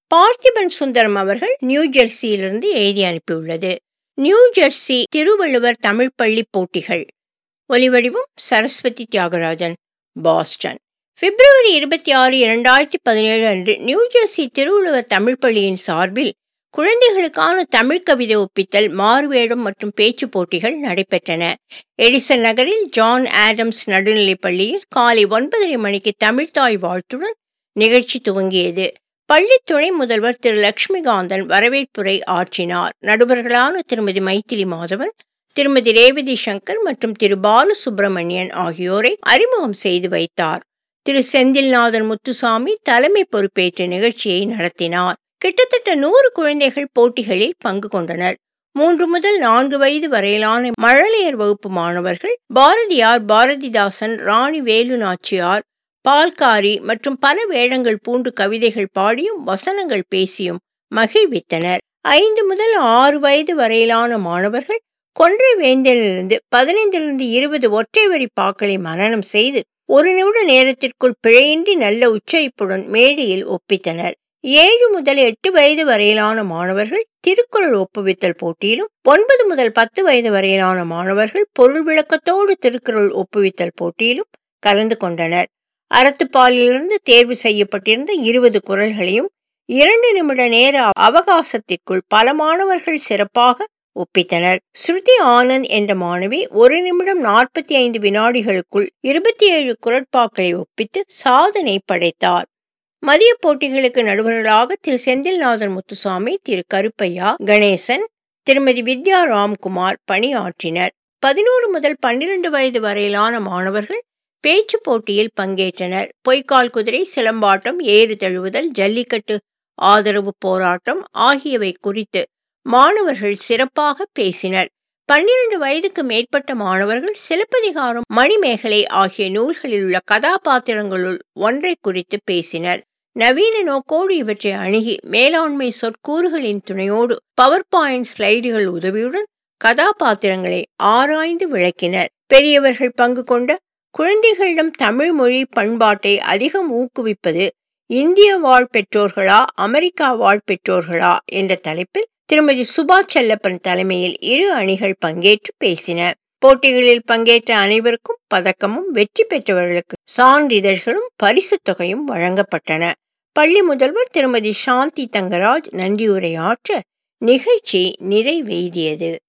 பார்த்திபன் சுந்தரம் அவர்கள் நியூ ஜெர்சியிலிருந்து எழுதி அனுப்பியுள்ளது நியூ ஜெர்சி திருவள்ளுவர் தமிழ் பள்ளி போட்டிகள் ஒலிவடிவம் சரஸ்வதி தியாகராஜன் பாஸ்டன் பிப்ரவரி இருபத்தி ஆறு இரண்டாயிரத்தி பதினேழு அன்று நியூ ஜெர்சி திருவள்ளுவர் தமிழ் பள்ளியின் சார்பில் குழந்தைகளுக்கான தமிழ் கவிதை ஒப்பித்தல் மாறுவேடம் மற்றும் பேச்சு போட்டிகள் நடைபெற்றன எடிசன் நகரில் ஜான் ஆடம்ஸ் நடுநிலைப் பள்ளியில் காலை ஒன்பதரை மணிக்கு தமிழ்தாய் வாழ்த்துடன் நிகழ்ச்சி துவங்கியது பள்ளி துணை முதல்வர் திரு லட்சுமிகாந்தன் வரவேற்புரை ஆற்றினார் நடுவர்களான திருமதி மைத்திலி மாதவன் திருமதி ரேவதி சங்கர் மற்றும் திரு பால சுப்பிரமணியன் ஆகியோரை அறிமுகம் செய்து வைத்தார் திரு செந்தில்நாதன் முத்துசாமி தலைமை பொறுப்பேற்று நிகழ்ச்சியை நடத்தினார் கிட்டத்தட்ட நூறு குழந்தைகள் போட்டிகளில் பங்கு கொண்டனர் மூன்று முதல் நான்கு வயது வரையிலான மழலையர் வகுப்பு மாணவர்கள் பாரதியார் பாரதிதாசன் ராணி வேலு நாச்சியார் பால்காரி மற்றும் பல வேடங்கள் பூண்டு கவிதைகள் பாடியும் வசனங்கள் பேசியும் மகிழ்வித்தனர் ஐந்து முதல் ஆறு வயது வரையிலான மாணவர்கள் கொன்றை வேந்தனிலிருந்து பதினைந்திலிருந்து இருபது ஒற்றை வரி பாக்களை மனனம் செய்து ஒரு நிமிட நேரத்திற்குள் பிழையின்றி நல்ல உச்சரிப்புடன் மேடையில் ஒப்பித்தனர் ஏழு முதல் எட்டு வயது வரையிலான மாணவர்கள் திருக்குறள் ஒப்புவித்தல் போட்டியிலும் ஒன்பது முதல் பத்து வயது வரையிலான மாணவர்கள் பொருள் விளக்கத்தோடு திருக்குறள் ஒப்புவித்தல் போட்டியிலும் கலந்து கொண்டனர் அறத்துப்பாலிலிருந்து தேர்வு செய்யப்பட்டிருந்த இருபது குரல்களையும் இரண்டு நிமிட நேர அவகாசத்திற்குள் பல மாணவர்கள் சிறப்பாக ஒப்பித்தனர் ஸ்ருதி ஆனந்த் என்ற மாணவி ஒரு நிமிடம் நாற்பத்தி ஐந்து வினாடிகளுக்குள் இருபத்தி ஏழு குரட்பாக்களை ஒப்பித்து சாதனை படைத்தார் மதிய போட்டிகளுக்கு நடுவர்களாக திரு செந்தில்நாதன் முத்துசாமி திரு கருப்பையா கணேசன் திருமதி வித்யா ராம்குமார் பணியாற்றினர் பதினோரு முதல் பன்னிரண்டு வயது வரையிலான மாணவர்கள் பேச்சு போட்டியில் பங்கேற்றனர் பொய்க்கால் குதிரை சிலம்பாட்டம் ஏறு தழுவுதல் ஜல்லிக்கட்டு ஆதரவு போராட்டம் ஆகியவை குறித்து மாணவர்கள் சிறப்பாக பேசினர் பன்னிரண்டு வயதுக்கு மேற்பட்ட மாணவர்கள் சிலப்பதிகாரம் மணிமேகலை ஆகிய நூல்களில் உள்ள கதாபாத்திரங்களுள் ஒன்றை குறித்து பேசினர் நவீன நோக்கோடு இவற்றை அணுகி மேலாண்மை சொற்கூறுகளின் துணையோடு பவர் பாயிண்ட் ஸ்லைடுகள் உதவியுடன் கதாபாத்திரங்களை ஆராய்ந்து விளக்கினர் பெரியவர்கள் பங்கு கொண்ட குழந்தைகளிடம் தமிழ் மொழி பண்பாட்டை அதிகம் ஊக்குவிப்பது இந்திய வாழ் பெற்றோர்களா அமெரிக்கா வாழ் பெற்றோர்களா என்ற தலைப்பில் திருமதி சுபா செல்லப்பன் தலைமையில் இரு அணிகள் பங்கேற்று பேசின போட்டிகளில் பங்கேற்ற அனைவருக்கும் பதக்கமும் வெற்றி பெற்றவர்களுக்கு சான்றிதழ்களும் பரிசு தொகையும் வழங்கப்பட்டன பள்ளி முதல்வர் திருமதி சாந்தி தங்கராஜ் நன்றியுரையாற்ற நிகழ்ச்சி நிறைவேறியது